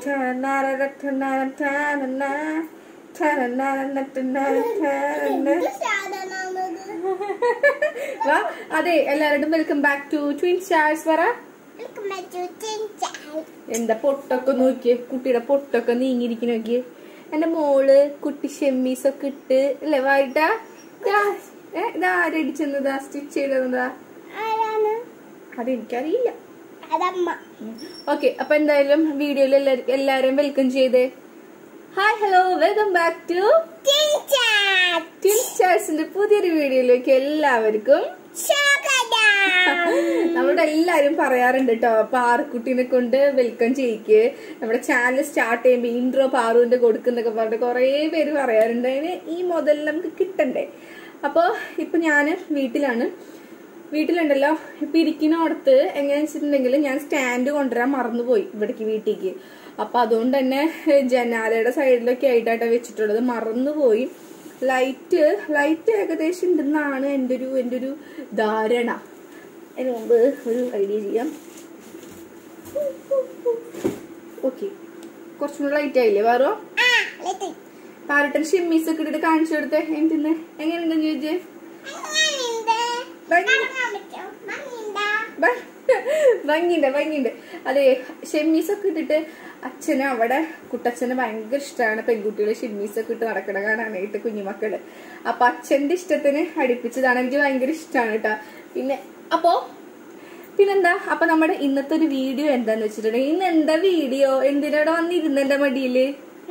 ടനനന ടനന ടനന ടനനന ടനന ടനന. വാ അതെ എല്ലാവരോടും welcome back to twin stars പറ എന്താ പൊട്ടൊക്കെ നോക്കിയേ കുട്ടിയുടെ പൊട്ടൊക്കെ നീങ്ങിയിരിക്കണ നോക്കിയേ എന്റെ മോള് കുട്ടി ഷെമ്മീസ് ഒക്കെ ഇട്ട് അല്ലേ വായിട്ടാ ഇതാരടിച്ചെന്നതാ സ്റ്റിച്ച് ചെയ്തതാ അതെനിക്കറിയില്ല അതമ്മ ഓക്കെ അപ്പൊ എന്തായാലും വീഡിയോയിൽ എല്ലാരും വെൽക്കം ചെയ്തേ hi hello welcome back to twin സ്റ്റാർസിന്റെ പുതിയൊരു വീഡിയോയിലേക്ക് എല്ലാവർക്കും നമ്മളോട് എല്ലാരും പറയാറുണ്ട് കേട്ടോ പാറുക്കുട്ടീനെ കൊണ്ട് വെൽക്കം ചെയ്യിക്ക് നമ്മുടെ ചാനൽ സ്റ്റാർട്ട് ചെയ്യുമ്പോ ഇൻട്രോ പാറുവിന്റെ കൊടുക്കുന്നൊക്കെ പറഞ്ഞിട്ട് കുറേ പേര് പറയാറുണ്ട് അതിന് ഈ മുതൽ നമുക്ക് കിട്ടണ്ടേ അപ്പോ ഇപ്പൊ ഞാന് വീട്ടിലാണ് വീട്ടിലുണ്ടല്ലോ ഇപ്പൊ ഇരിക്കുന്നിടത്ത് എങ്ങനെയാന്ന് വെച്ചിട്ടുണ്ടെങ്കിൽ ഞാൻ സ്റ്റാൻഡ് കൊണ്ടുവരാൻ മറന്നുപോയി ഇവിടേക്ക് വീട്ടിലേക്ക് അപ്പൊ അതുകൊണ്ട് തന്നെ ജനാലയുടെ സൈഡിലൊക്കെ ആയിട്ടാണ് വെച്ചിട്ടുള്ളത് മറന്നുപോയി ലൈറ്റ് ലൈറ്റ് ഏകദേശം ഉണ്ടെന്നാണ് എൻ്റെ ഒരു എൻ്റെ ഒരു ധാരണ അതിന് മുമ്പ് ഒരു ഐഡിയ ചെയ്യാം ഓക്കെ കുറച്ചും കൂടെ ലൈറ്റ് ആയില്ലേ വേറോ പാരട്ടൻ ഷിമ്മീസ് ഒക്കെ ഇട്ടിട്ട് കാണിച്ചു കൊടുത്തേ എന്തിന്ന് എങ്ങനെയുണ്ടെന്ന് ചോദിച്ചേ ഭ- ഭംഗിയുണ്ട് ഭംഗിയുണ്ട് അതെ ഷെമ്മീസ് ഒക്കെ ഇട്ടിട്ട് അച്ഛന് അവിടെ കുട്ടച്ഛന് ഭയങ്കര ഇഷ്ടമാണ് പെൺകുട്ടികള് ഷെമ്മീസ് ഒക്കെ ഇട്ട് നടക്കണ കാണാനായിട്ട് കുഞ്ഞുമക്കള് അപ്പൊ അച്ഛന്റെ ഇഷ്ടത്തിന് അടുപ്പിച്ചതാണ് എനിക്ക് ഭയങ്കര ഇഷ്ടമാണ് കേട്ടാ പിന്നെ അപ്പോ പിന്നെന്താ അപ്പൊ നമ്മുടെ ഇന്നത്തെ ഒരു വീഡിയോ എന്താന്ന് വെച്ചിട്ടുണ്ടെങ്കിൽ ഇന്ന് എന്താ വീഡിയോ എന്തിനാടെ വന്നിരുന്ന എന്റെ മടിയില്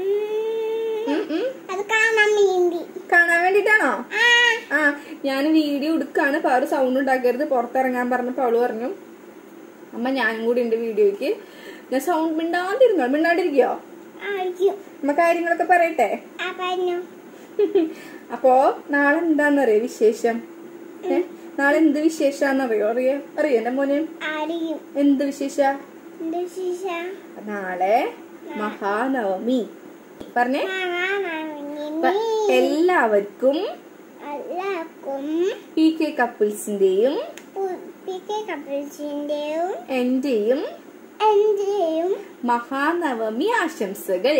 ഉം ഉം. അത് കാണാൻ വേണ്ടി കാണാൻ വേണ്ടിട്ടാണോ ആ ആ ഞാൻ വീഡിയോ എടുക്കാണ് പാറു സൗണ്ട് ഉണ്ടാക്കരുത് പുറത്തിറങ്ങാൻ പറഞ്ഞപ്പോ അവള് പറഞ്ഞു അമ്മ ഞാനും കൂടി ഉണ്ട് വീഡിയോയ്ക്ക് ഞാൻ സൗണ്ട് മിണ്ടാണ്ടിരുന്നോ മിണ്ടാണ്ടിരിക്കോ ആയിരിക്കും അമ്മ കാര്യങ്ങളൊക്കെ പറയട്ടെ ആ പറഞ്ഞു അപ്പോ നാളെ എന്താന്നറിയോ വിശേഷം ഏ നാളെ എന്ത് വിശേഷാന്നറിയോ അറിയോ അറിയോ എന്റെ മോനെ ആയിരിക്കും എന്ത് വിശേഷ എന്ത് വിശേഷം നാളെ മഹാനവമി പറഞ്ഞേ അപ്പൊ നീ എല്ലാവർക്കും എല്ലാവർക്കും പി കെ കപ്പിൾസിന്റെയും പി കെ കപ്പിൾസിന്റെയും എന്റെയും എന്റെയും മഹാനവമി ആശംസകൾ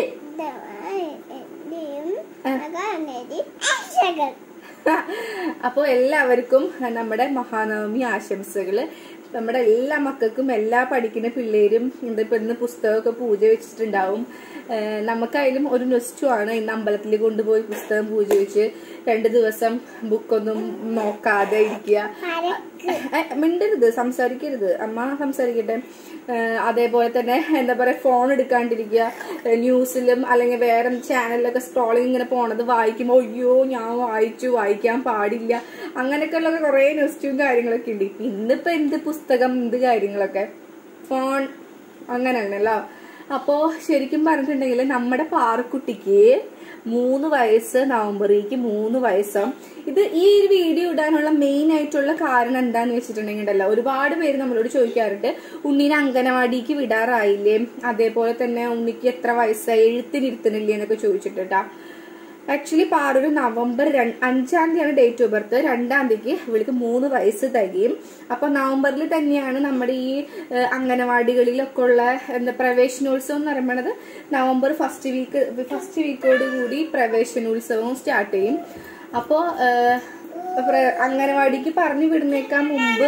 എന്റെയും മകനടി ആശകൾ അപ്പോ എല്ലാവർക്കും നമ്മുടെ മഹാനവമി ആശംസകള് നമ്മുടെ എല്ലാ മക്കൾക്കും എല്ലാ പഠിക്കുന്ന പിള്ളേരും ഇതിപ്പോ ഇന്ന് പുസ്തകമൊക്കെ പൂജ വെച്ചിട്ടുണ്ടാവും ഏഹ് നമുക്കായാലും ഒരു നെസ്റ്റു ആണ് ഇന്ന് അമ്പലത്തിൽ കൊണ്ടുപോയി പുസ്തകം പൂജ വെച്ച് രണ്ട് ദിവസം ബുക്കൊന്നും നോക്കാതെ ഇരിക്കുക ഏ, മിണ്ടരുത് സംസാരിക്കരുത് അമ്മ സംസാരിക്കട്ടെ ഏ, അതേപോലെ തന്നെ എന്താ പറയാ ഫോൺ എടുക്കാണ്ടിരിക്കുക ഏ, ന്യൂസിലും അല്ലെങ്കിൽ വേറെ ചാനലിലൊക്കെ സ്ക്രോളിങ് ഇങ്ങനെ പോണത് വായിക്കുമ്പോൾ അയ്യോ ഞാൻ വായിച്ചു വായിക്കാൻ പാടില്ല അങ്ങനെയൊക്കെയുള്ള കുറെ ന്യൂസും കാര്യങ്ങളൊക്കെ ഉണ്ട് ഇന്നിപ്പോ എന്ത് പുസ്തകം എന്ത് കാര്യങ്ങളൊക്കെ ഫോൺ അങ്ങനെയാണല്ലോ അപ്പോ ശരിക്കും പറഞ്ഞിട്ടുണ്ടെങ്കിൽ നമ്മുടെ പാറക്കുട്ടിക്ക് മൂന്ന് വയസ്സ് നവംബറിലേക്ക് മൂന്ന് വയസ്സാം ഇത് ഈ ഒരു വീഡിയോ ഇടാനുള്ള മെയിൻ ആയിട്ടുള്ള കാരണം എന്താന്ന് വെച്ചിട്ടുണ്ടെങ്കിൽ ഉണ്ടല്ലോ ഒരുപാട് പേര് നമ്മളോട് ചോദിക്കാറുണ്ട് ഉണ്ണീനെ അംഗനവാടിക്ക് വിടാറായില്ലേ അതേപോലെ തന്നെ ഉണ്ണിക്ക് എത്ര വയസ്സായി എഴുത്തിനിരുത്തണില്ലേ എന്നൊക്കെ ചോദിച്ചിട്ടാ ആക്ച്വലി പാറൊരു നവംബർ രണ്ട് അഞ്ചാം തീയതിയാണ് ഡേറ്റ് ഓഫ് ബർത്ത് രണ്ടാം തീയതിക്ക് ഇവൾക്ക് മൂന്ന് വയസ്സ് തികയും അപ്പൊ നവംബറിൽ തന്നെയാണ് നമ്മുടെ ഈ ഏഹ്, അംഗനവാടികളിലൊക്കെ ഉള്ള എന്താ പ്രവേശനോത്സവം എന്ന് പറയുന്നത് നവംബർ ഫസ്റ്റ് വീക്ക് ഫസ്റ്റ് വീക്കോട് കൂടി പ്രവേശനോത്സവം സ്റ്റാർട്ട് ചെയ്യും അപ്പോ ഏഹ്, പ്ര- അംഗനവാടിക്ക് പറഞ്ഞു വിടുന്നേക്കാൾ മുമ്പ്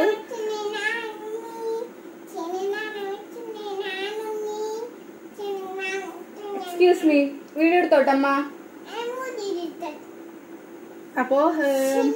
എക്സ്ക്യൂസ് മീ വീഡിയോ എടുത്തോട്ടമ്മ അപ്പോ ഏഹ്,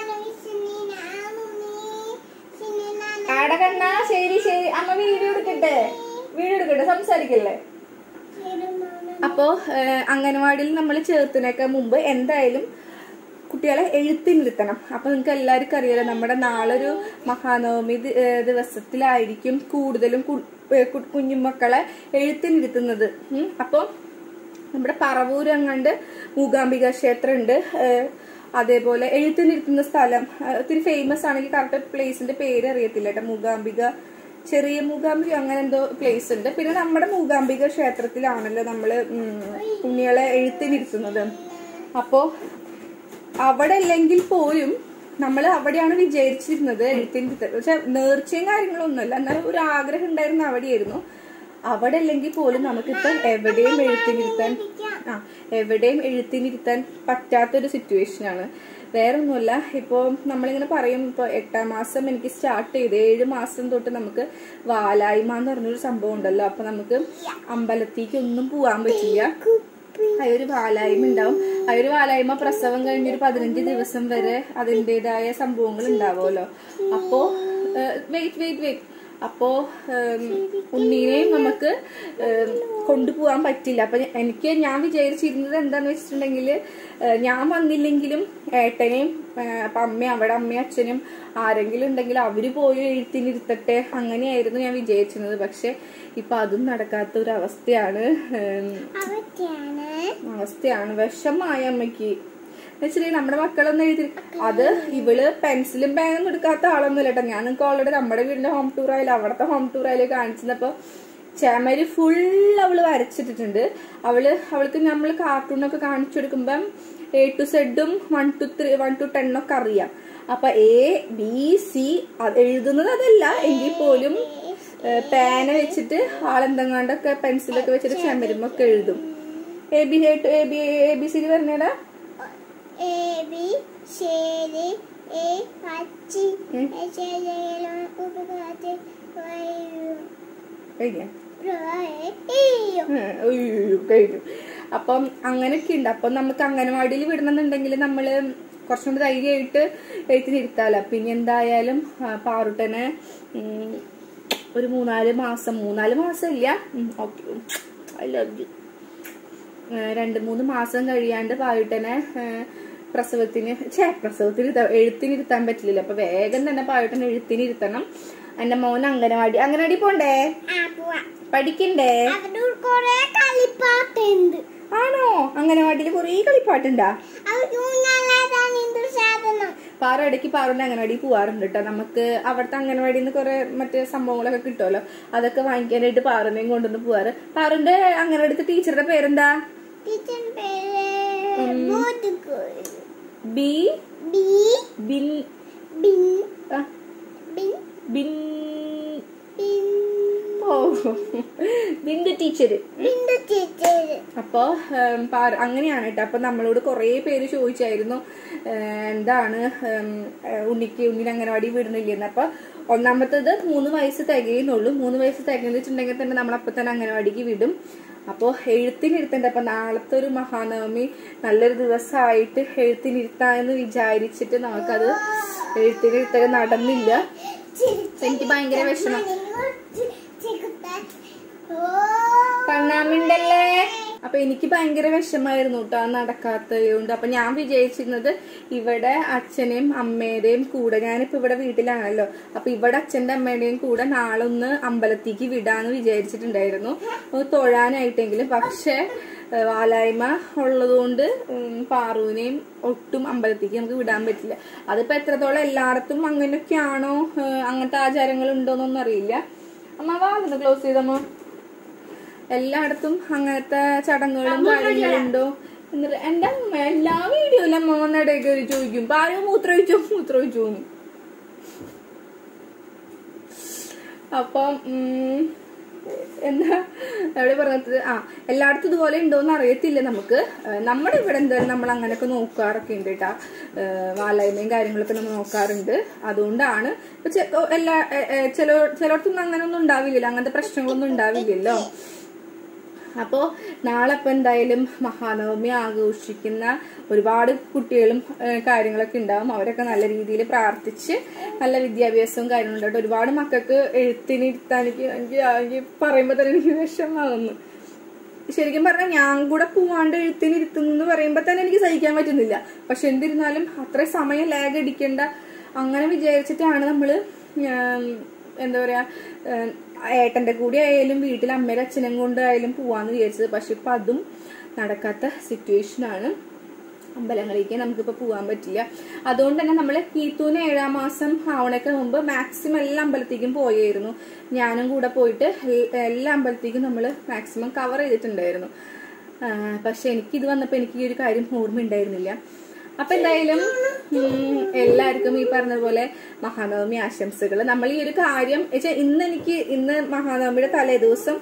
ആടെ കണ്ണാ ശരി ശരി അമ്മ വീഡിയോ എടുക്കട്ടെ വീഡിയോ എടുക്കട്ടെ സംസാരിക്കല്ലേ അപ്പോ ഏഹ്, അംഗനവാടിയിൽ നമ്മൾ ചേർത്തിനേക്കാൾ മുമ്പ് എന്തായാലും കുട്ടികളെ എഴുത്തിനിരുത്തണം അപ്പൊ നിങ്ങൾക്ക് എല്ലാവർക്കും അറിയാലോ നമ്മുടെ നാളൊരു മഹാനവമി ദി- ഏഹ് ദിവസത്തിലായിരിക്കും കൂടുതലും കു- ഏഹ് കു- കുഞ്ഞുമക്കളെ എഴുത്തിനിരുത്തുന്നത് ഉം. അപ്പൊ നമ്മുടെ പറവൂർ അങ്ങാണ്ട് മൂകാംബിക ക്ഷേത്രം ഉണ്ട് ഏഹ് അതേപോലെ എഴുത്തിനിരുത്തുന്ന സ്ഥലം ഏഹ് ഒത്തിരി ഫേമസ് ആണെങ്കിൽ കറക്റ്റ് പ്ലേസിന്റെ പേര് അറിയത്തില്ല കേട്ടോ മൂകാംബിക ചെറിയ മൂകാംബിക അങ്ങനെ എന്തോ പ്ലേസ് ഉണ്ട് പിന്നെ നമ്മുടെ മൂകാംബിക ക്ഷേത്രത്തിലാണല്ലോ നമ്മള് ഉം, കുഞ്ഞുങ്ങളെ എഴുത്തിനിരുത്തുന്നത് അപ്പോ അവിടെ അല്ലെങ്കിൽ പോലും നമ്മൾ അവിടെയാണ് വിചാരിച്ചിരുന്നത് എഴുത്തിനിരുത്തൽ പക്ഷെ നേർച്ചയും കാര്യങ്ങളൊന്നുമല്ല എന്നാലും ഒരു ആഗ്രഹം ഉണ്ടായിരുന്ന അവിടെയായിരുന്നു അവിടെ അല്ലെങ്കിൽ പോലും നമുക്കിപ്പോ എവിടെയും എഴുത്തിനിരുത്താൻ ആ എവിടെയും എഴുത്തിനിരുത്താൻ പറ്റാത്തൊരു സിറ്റുവേഷൻ ആണ് വേറെ ഒന്നുമല്ല ഇപ്പോൾ നമ്മളിങ്ങനെ പറയും ഇപ്പോൾ എട്ടാം മാസം എനിക്ക് സ്റ്റാർട്ട് ചെയ്ത് ഏഴ് മാസം തൊട്ട് നമുക്ക് വാലായ്മ എന്ന് പറഞ്ഞൊരു സംഭവം ഉണ്ടല്ലോ അപ്പൊ നമുക്ക് അമ്പലത്തേക്ക് ഒന്നും പോവാൻ പറ്റില്ല ആ ഒരു വാലായ്മ ഉണ്ടാവും ആ ഒരു വാലായ്മ പ്രസവം കഴിഞ്ഞൊരു പതിനഞ്ച് ദിവസം വരെ അതിൻ്റെതായ സംഭവങ്ങൾ ഉണ്ടാവുമല്ലോ അപ്പോ വെയിറ്റ് വെയിറ്റ് വെയിറ്റ് അപ്പോ ഉം, ഉണ്ണീനെയും നമുക്ക് ഉം, കൊണ്ടുപോകാൻ പറ്റില്ല അപ്പൊ ഞ- എനിക്ക് ഞാൻ വിചാരിച്ചിരുന്നത് എന്താന്ന് വെച്ചിട്ടുണ്ടെങ്കിൽ ഞാൻ വന്നില്ലെങ്കിലും ഏട്ടനെയും ഏഹ്, അപ്പൊ അമ്മയും അവിടെ അമ്മയും അച്ഛനും ആരെങ്കിലും ഉണ്ടെങ്കിൽ അവര് പോയി എഴുത്തിനിരുത്തട്ടെ അങ്ങനെയായിരുന്നു ഞാൻ വിചാരിച്ചിരുന്നത് പക്ഷെ ഇപ്പൊ അതും നടക്കാത്ത ഒരു അവസ്ഥയാണ് ഉം, അവറ്റാണ് അവസ്ഥയാണ് വിഷമായ അമ്മയ്ക്ക് എന്നുവെച്ചിട്ടുണ്ടെങ്കിൽ നമ്മുടെ മക്കളൊന്നും എഴുതി അത് ഇവള് പെൻസിലും പേനൊന്നും എടുക്കാത്ത ആളൊന്നുമില്ല കേട്ടോ ഞാൻ നിങ്ങൾക്ക് ഓൾറെഡി നമ്മുടെ വീടിന്റെ ഹോം ടൂർ ആയാലും അവിടുത്തെ ഹോം ടൂർ ആയാലും കാണിച്ചപ്പോ ചമര് ഫുൾ അവള് വരച്ചിട്ടിട്ടുണ്ട് അവള് അവൾക്ക് നമ്മൾ കാർട്ടൂണൊക്കെ കാണിച്ചു കൊടുക്കുമ്പം എ ടു സെഡും one two three one two ten ഒക്കെ അറിയാം അപ്പൊ എ ബി സി എഴുതുന്നത് അതല്ല എങ്കിൽ പോലും ഏഹ്, പേന വെച്ചിട്ട് ആളെന്തെങ്ങാണ്ടൊക്കെ പെൻസിലൊക്കെ വെച്ചിട്ട് ചമരുമൊക്കെ എഴുതും A B A B A B C പറഞ്ഞേടാ എ ബി ശരി എ പച്ചി ഉം. ശരിയിലും കുപ്പിക്കാറ്റ് കഴിഞ്ഞ അയ്യോ കഴിഞ്ഞു അപ്പം അങ്ങനെയൊക്കെ ഉണ്ട് അപ്പം നമുക്ക് അംഗനവാടിയിൽ വിടണമെന്നുണ്ടെങ്കിൽ നമ്മള് കുറച്ചും കൂടി ധൈര്യമായിട്ട് എഴുത്തിനിരുത്താലോ പിന്നെ എന്തായാലും ആ, പാറുട്ടനെ ഉം, ഒരു മൂന്നാല് മാസം മൂന്നാല് മാസം ഇല്ല ഓക്കെ ഐ ലവ് യു രണ്ട് മൂന്ന് മാസം കഴിയാണ്ട് പായുട്ടനെ പ്രസവത്തിന് ഛേ പ്രസവത്തിന് ഇരുത്ത- എഴുത്തിനിരുത്താൻ പറ്റില്ല അപ്പൊ വേഗം തന്നെ പായുട്ടനെ എഴുത്തിനിരുത്തണം എന്റെ മോൻ അംഗനവാടി അംഗനവാടി പോണ്ടേ ആ പോവാ പഠിക്കണ്ടേ അവിടെ കൊറേ കളിപ്പാട്ടുണ്ട് ആണോ അംഗനവാടിയിൽ കുറേ കളിപ്പാട്ടുണ്ടാ അവർക്ക് നല്ലതാണ് എന്ത് സാധനം പാറ ഇടയ്ക്ക് പാറുന്റെ അംഗനവാടി പോവാറുണ്ട് കേട്ടോ നമുക്ക് അവിടുത്തെ അംഗനവാടിയിൽ നിന്ന് കുറെ മറ്റേ സംഭവങ്ങളൊക്കെ കിട്ടുമല്ലോ അതൊക്കെ വാങ്ങിക്കാനായിട്ട് പാറുനെയും കൊണ്ടുവന്ന് പോവാറ് പാറുന്റെ അംഗനവാടിത്തെ ടീച്ചറുടെ പേരെന്താ ടീച്ചർ പേര് ബോധുക്കോൾ ബി ബി ബിൻ ബിൻ ആ, ബിൻ ബിൻ ബിൻ ഓ ബിന്ദു ടീച്ചറ് ബിന്ദു ടീച്ചർ അപ്പോ ഉം, പാറ- അങ്ങനെയാണ് കേട്ടോ അപ്പൊ നമ്മളോട് കുറേ പേര് ചോദിച്ചായിരുന്നു ഏഹ്, എന്താണ് ഉം, ഏഹ്, ഉണ്ണിക്ക് ഉണ്ണിന് അംഗനവാടി വിടുന്നില്ലെന്ന് അപ്പൊ ഒന്നാമത്തത് മൂന്ന് വയസ്സ് തികയുന്നുള്ളൂ മൂന്ന് വയസ്സ് തികഞ്ഞിട്ടുണ്ടെങ്കിൽ തന്നെ നമ്മൾ അപ്പൊ തന്നെ അംഗനവാടിക്ക് വിടും അപ്പോൾ എഴുത്തിനിരുത്തണ്ട അപ്പൊ നാളത്തെ ഒരു മഹാനവമി നല്ലൊരു ദിവസമായിട്ട് എഴുത്തിനിരുത്താമെന്ന് വിചാരിച്ചിട്ട് നമുക്കത് എഴുത്തിനിരുത്തൽ നടന്നില്ല എനിക്ക് ഭയങ്കര വിഷമം കണ്ണാമിണ്ടല്ലേ അപ്പൊ എനിക്ക് ഭയങ്കര വിഷമായിരുന്നു കേട്ടോ അത് നടക്കാത്തതുകൊണ്ട് അപ്പൊ ഞാൻ വിചാരിച്ചിരുന്നത് ഇവിടെ അച്ഛനെയും അമ്മയുടെയും കൂടെ ഞാനിപ്പോ ഇവിടെ വീട്ടിലാണല്ലോ അപ്പൊ ഇവിടെ അച്ഛന്റെ അമ്മയുടെയും കൂടെ നാളെ ഒന്ന് അമ്പലത്തേക്ക് വിടാന്ന് വിചാരിച്ചിട്ടുണ്ടായിരുന്നു ഒന്ന് തൊഴാനായിട്ടെങ്കിലും പക്ഷെ ഏഹ്, വാലായ്മ ഉള്ളതുകൊണ്ട് ഉം, പാറുവിനെയും ഒട്ടും അമ്പലത്തേക്ക് നമുക്ക് വിടാൻ പറ്റില്ല അതിപ്പോ എത്രത്തോളം എല്ലായിടത്തും അങ്ങനെയൊക്കെയാണോ ഏഹ്, അങ്ങനത്തെ ആചാരങ്ങൾ ഉണ്ടോന്നൊന്നും അറിയില്ല അമ്മ വാ ക്ലോസ് ചെയ്തമ്മ എല്ലായിടത്തും അങ്ങനത്തെ ചടങ്ങുകളും കാര്യങ്ങളും ഉണ്ടോ എന്നിട്ട് എന്റെ അമ്മ എല്ലാ വീഡിയോയിലും അമ്മ വന്ന ഇടയ്ക്ക് കയറി ചോദിക്കും പാല് മൂത്രമൊഴിച്ചോ മൂത്രമൊഴിച്ചോ എന്ന്. അപ്പം ഉം, എന്താ അവിടെ പറഞ്ഞത് ആ എല്ലായിടത്തും ഇതുപോലെ ഉണ്ടോന്ന് അറിയത്തില്ല നമുക്ക് ഏഹ് നമ്മുടെ ഇവിടെ എന്തായാലും നമ്മൾ അങ്ങനെയൊക്കെ നോക്കാറൊക്കെ ഉണ്ട് കേട്ടാ വാലായ്മയും കാര്യങ്ങളൊക്കെ നമ്മൾ നോക്കാറുണ്ട് അതുകൊണ്ടാണ് ഇപ്പൊ ചെ- ഓ, എല്ലാ ഏ- ഏ, ചില ചിലയിടത്തൊന്നും അങ്ങനെയൊന്നും ഉണ്ടാവില്ലല്ലോ അങ്ങനത്തെ പ്രശ്നങ്ങളൊന്നും ഉണ്ടാവില്ലല്ലോ അപ്പോ നാളെ ഇപ്പൊ എന്തായാലും മഹാനവമി ആഘോഷിക്കുന്ന ഒരുപാട് കുട്ടികളും ഏഹ്, കാര്യങ്ങളൊക്കെ ഉണ്ടാവും അവരൊക്കെ നല്ല രീതിയിൽ പ്രാർത്ഥിച്ച് നല്ല വിദ്യാഭ്യാസവും കാര്യങ്ങളും ഉണ്ടാവും ഒരുപാട് മക്കൾക്ക് എഴുത്തിനിരുത്താൻ എനിക്ക് എനിക്ക് എനിക്ക് പറയുമ്പോ തന്നെ എനിക്ക് വിഷമാകുന്നു ശരിക്കും പറഞ്ഞാൽ ഞാൻ കൂടെ പോവാണ്ട് എഴുത്തിനിരുത്തുന്നു എന്ന് പറയുമ്പോ തന്നെ എനിക്ക് സഹിക്കാൻ പറ്റുന്നില്ല പക്ഷെ എന്നിരുന്നാലും അത്ര സമയം ലാഗ് അടിക്കേണ്ട അങ്ങനെ വിചാരിച്ചിട്ടാണ് നമ്മള് ഉം, എന്താ പറയാ ഉം, ഏട്ടന്റെ കൂടെ ആയാലും വീട്ടിൽ അമ്മയുടെ അച്ഛനും കൊണ്ടായാലും പോവാന്ന് വിചാരിച്ചത് പക്ഷെ ഇപ്പൊ അതും നടക്കാത്ത സിറ്റുവേഷൻ ആണ് അമ്പലങ്ങളിലേക്ക് നമുക്കിപ്പോ പോകാൻ പറ്റില്ല അതുകൊണ്ട് തന്നെ നമ്മൾ കീത്തൂന് ഏഴാം മാസം ആവണേക്ക് മുമ്പ് മാക്സിമം എല്ലാ അമ്പലത്തേക്കും പോയായിരുന്നു ഞാനും കൂടെ പോയിട്ട് എൽ- എല്ലാ അമ്പലത്തേക്കും നമ്മൾ മാക്സിമം കവർ ചെയ്തിട്ടുണ്ടായിരുന്നു ആ, പക്ഷെ എനിക്കിത് വന്നപ്പോൾ എനിക്ക് ഈ ഒരു കാര്യം ഓർമ്മ ഉണ്ടായിരുന്നില്ല അപ്പൊ എന്തായാലും ഉം, എല്ലാവർക്കും ഈ പറഞ്ഞ പോലെ മഹാനവമി ആശംസകൾ നമ്മൾ ഈ ഒരു കാര്യം വെച്ചാൽ ഇന്ന് എനിക്ക് ഇന്ന് മഹാനവമിയുടെ തലേ ദിവസം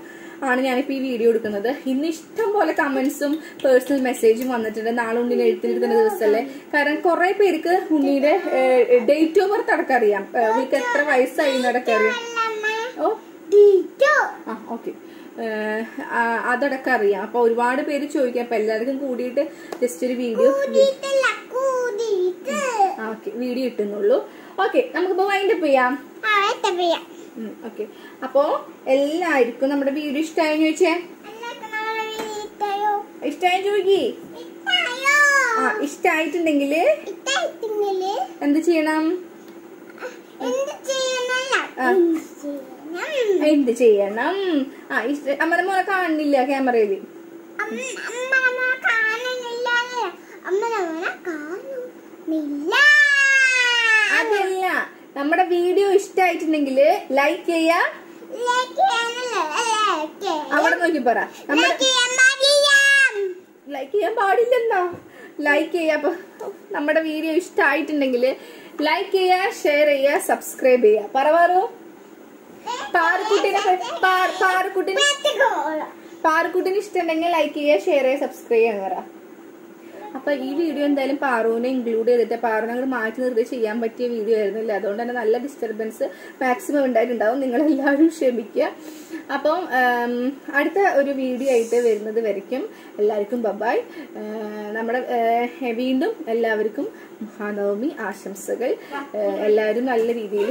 ആണ് ഞാനിപ്പോൾ ഈ വീഡിയോ എടുക്കുന്നത് ഇന്ന് ഇഷ്ടം പോലെ കമന്റ്സും പേഴ്സണൽ മെസ്സേജും വന്നിട്ടുണ്ട് നാളെ ഉണ്ണിനെ എഴുത്തിനെടുക്കുന്ന ദിവസമല്ലേ കാരണം കുറെ പേർക്ക് ഉണ്ണിയുടെ ഡേറ്റ് ഓഫ് ബർത്ത് അടക്കം അറിയാം ഏഹ്, ഉണ്ണിക്ക് എത്ര വയസ്സായി എന്നടക്കം അറിയാം ഓ ടീച്ചോ ആ ഓക്കെ അതടക്കം അറിയാം അപ്പൊ ഒരുപാട് പേര് ചോദിക്കാം അപ്പൊ എല്ലാവർക്കും കൂടിയിട്ട് ജസ്റ്റ് ഒരു വീഡിയോ കൂടിയിട്ടല്ല കൂടിയിട്ട് ഓക്കെ വീഡിയോ ഇട്ടുന്നുള്ളൂ ഓക്കെ നമുക്കിപ്പോ വൈൻഡപ്പ് ചെയ്യാം അവത്തെ പറയാം ഓക്കെ അപ്പോ എല്ലാവർക്കും നമ്മുടെ വീഡിയോ ഇഷ്ടമായി ചോദിച്ചേ അല്ലാത്ത നമ്മളെ വീട്ടയോ ഇഷ്ടമായി ചോദിക്കി ഇട്ടായോ ആ ഇഷ്ടായിട്ടുണ്ടെങ്കിൽ ഇട്ടായിട്ടില്ലേ എന്ത് ചെയ്യണം എന്ത് ചെയ്യണല്ല ആ. എന്ത് ചെയ്യണം എന്ത് ചെയ്യണം ആ ഇഷ്ട അമ്മയുടെ മോനെ കാണുന്നില്ല ക്യാമറയില് അമ്മ അമ്മ കാണുന്നില്ല അമ്മ നമ്മളെ കാണുന്നില്ല അതല്ല നമ്മുടെ വീഡിയോ ഇഷ്ടായിട്ടുണ്ടെങ്കിൽ ലൈക്ക് ചെയ്യാ ലൈക്ക് ചെയ്യാനല്ല ലൈക്ക് അവിടെ നോക്കി പറ നമ്മുടെ ലൈക്ക് ചെയ്യാൻ പാടില്ല ലൈക്ക് ചെയ്യാൻ പാടില്ലെന്നോ ലൈക്ക് ചെയ്യാ അപ്പൊ നമ്മുടെ വീഡിയോ ഇഷ്ടമായിട്ടുണ്ടെങ്കിൽ ലൈക്ക് ചെയ്യാ ഷെയർ ചെയ്യാ സബ്സ്ക്രൈബ് ചെയ്യാ പറ പാറു പാറക്കുട്ടിനെ പ- പാ- പാറക്കുട്ടിന് പാറക്കുട്ടിന് ഇഷ്ടമുണ്ടെങ്കിൽ ലൈക്ക് ചെയ്യുക ഷെയർ ചെയ്യുക സബ്സ്ക്രൈബ് ചെയ്യാൻ പറ അപ്പൊ ഈ വീഡിയോ എന്തായാലും പാറുവിനെ ഇൻക്ലൂഡ് ചെയ്തിട്ട് പാറുവിനെ അങ്ങോട്ട് മാറ്റി നിർത്തി ചെയ്യാൻ പറ്റിയ വീഡിയോ ആയിരുന്നില്ല അതുകൊണ്ട് തന്നെ നല്ല ഡിസ്റ്റർബൻസ് മാക്സിമം ഉണ്ടായിട്ടുണ്ടാവും നിങ്ങൾ എല്ലാവരും ക്ഷമിക്കുക അപ്പം ഉം, അടുത്ത ഒരു വീഡിയോ ആയിട്ട് വരുന്നത് വരയ്ക്കും എല്ലാവർക്കും ബബായ് നമ്മുടെ ഏഹ്, വീണ്ടും എല്ലാവർക്കും മഹാനവമി ആശംസകൾ ഏഹ്, എല്ലാവരും നല്ല രീതിയിൽ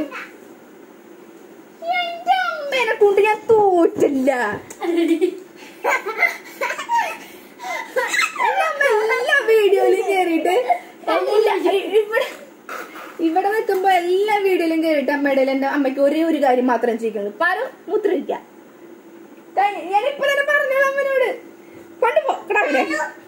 എന്റെ അമ്മേനെ കൊണ്ട് ഞാൻ തോറ്റില്ല എന്റെ അമ്മ എല്ലാ വീഡിയോയിലും കേറിയിട്ട് എല്ലാ ഇവിടെ ഇവിടെ നിൽക്കുമ്പോ എല്ലാ വീഡിയോയിലും കേറിയിട്ട് അമ്മയുടെ എന്റെ അമ്മയ്ക്ക് ഒരേ ഒരു കാര്യം മാത്രം ചെയ്യുന്നത് പാരം മൂത്രമിക്ക ഞാനിപ്പോ തന്നെ പറഞ്ഞോളാം അമ്മനോട് കൊണ്ടുപോ കിടാവിനെ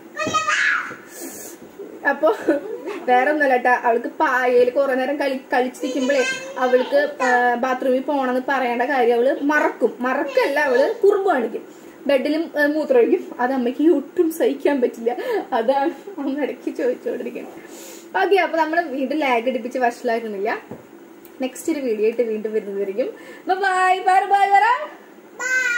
അപ്പൊ വേറെ ഒന്നല്ല കേട്ടാ അവൾക്ക് പായയിൽ കുറെ നേരം കളി കളിച്ചിരിക്കുമ്പോഴേ അവൾക്ക് ബാത്റൂമിൽ പോണെന്ന് പറയേണ്ട കാര്യം അവള് മറക്കും മറക്കല്ല അവള് കുറുമ്പ് കാണിക്കും ബെഡിലും ആ, മൂത്രമൊഴിക്കും അത് അമ്മയ്ക്ക് ഒട്ടും സഹിക്കാൻ പറ്റില്ല അതാണ് അമ്മ ഇടയ്ക്ക് ചോദിച്ചുകൊണ്ടിരിക്കുന്നത് ഓക്കെ അപ്പൊ നമ്മൾ വീണ്ടും ലാഗ് അടിപ്പിച്ച് വഷളാക്കുന്നില്ല നെക്സ്റ്റ് ഒരു വീഡിയോ ആയിട്ട് വീണ്ടും വരുന്നതായിരിക്കും ബൈ ബൈ ബൈ പറ ബൈ